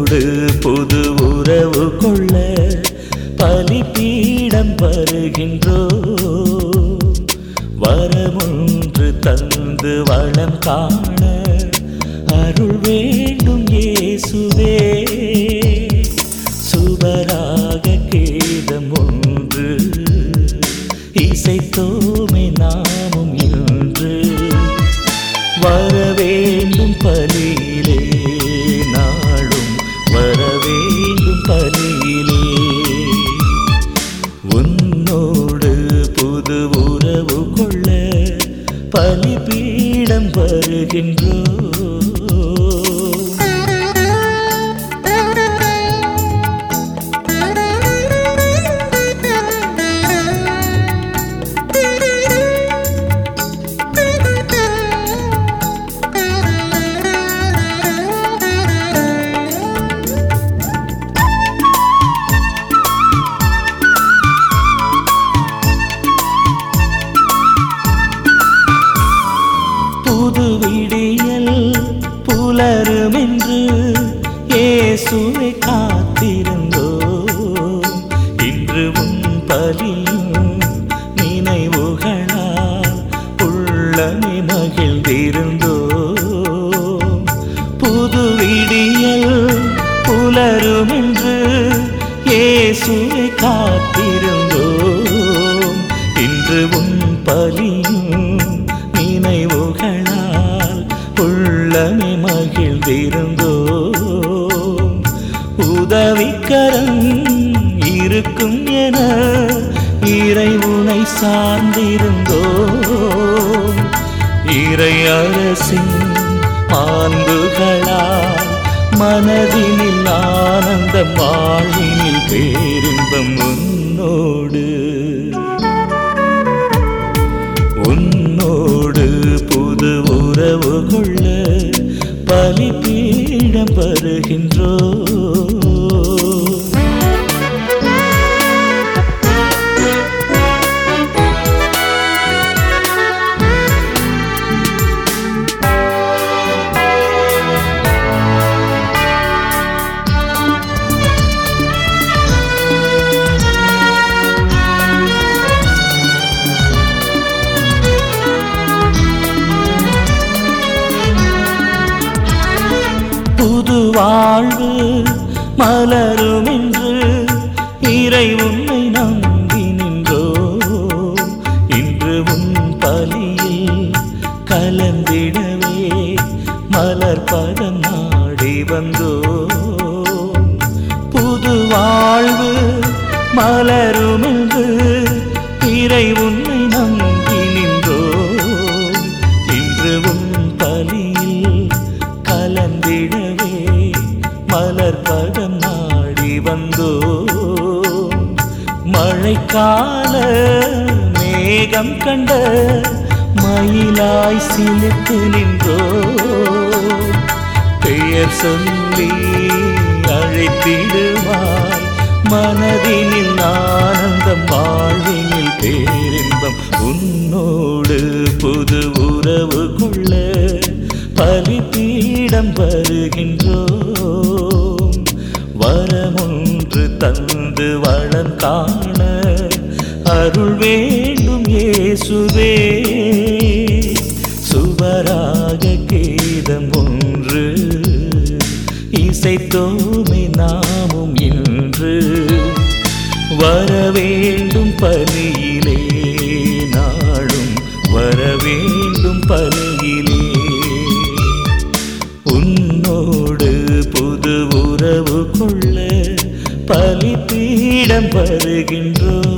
உன்னோடு புது உறவு கொள்ள பலிபீடம் வருகின்றோ வரமொன்று தந்து வளம் காண அருள் வேண்டும் இயேசுவே சுபராக கேதம் ஒன்று இசைத்தோமே நாமும் இன்று வரவேண்டும் பலியிலே நாளும் வரவேண்டும் பலியிலே உன்னோடு புது உறவு கொள்ள பலிபீடம் வருகின்றோ புது விடியல் புலருமென்று இயேசுவை காத்திருந்தோ இன்று உன் பலியும் நினைவுகளால் உள்ளமே மகிழ்ந்திருந்தோ புது விடியல் புலருமென்று இயேசுவை காத்திருந்தோம் இன்று உன் பலியும் நினைவுகளால் உள்ளமே மகிழ்ந்திருந்தோம் உதவிக்கரம் இருக்கும் என இறை உனை சார்ந்திருந்தோம் இறை அரசின் மாண்புகளால் மனதினில் ஆனந்தம் வாழ்வினில் பேரின்பம் உன்னோடு உன்னோடு புது உறவு கொள்ள பலிபீடம் வருகின்றோ புது வாழ்வு மலரும் என்று இறை உன்னை நம்பி நின்றோ இன்று உன் பலியில் கலந்திடவே மலர் பதம் நாடி வந்தோ புது வாழ்வு மலரும் என்று இறை உன்னை நம்பி நின்றோ இன்று உன் பலியில் கலந்திடவே மலர் பதம் நாடி வந்தோ மழைக்கால மேகம் கண்ட மயிலாய் சிலித்து நின்றோ பெயர் சொல்லி அழைத்திடுவாய் மனதினில் ஆனந்தம் வாழ்வினில் பேரின்பம் உன்னோடு புது உறவு கொள்ள பலிபீடம் வருகின்றோம் வரமொன்று தந்து வளம் காண அருள் வேண்டும் இயேசுவே சுவராக கீதம் ஒன்று இசைத்தோமே நாமும் இன்று வரவேண்டும் பலியிலே நாளும் வரவேண்டும் பலியிலே உன்னோடு புது உறவு கொள்ள பலிபீடம் வருகின்றோ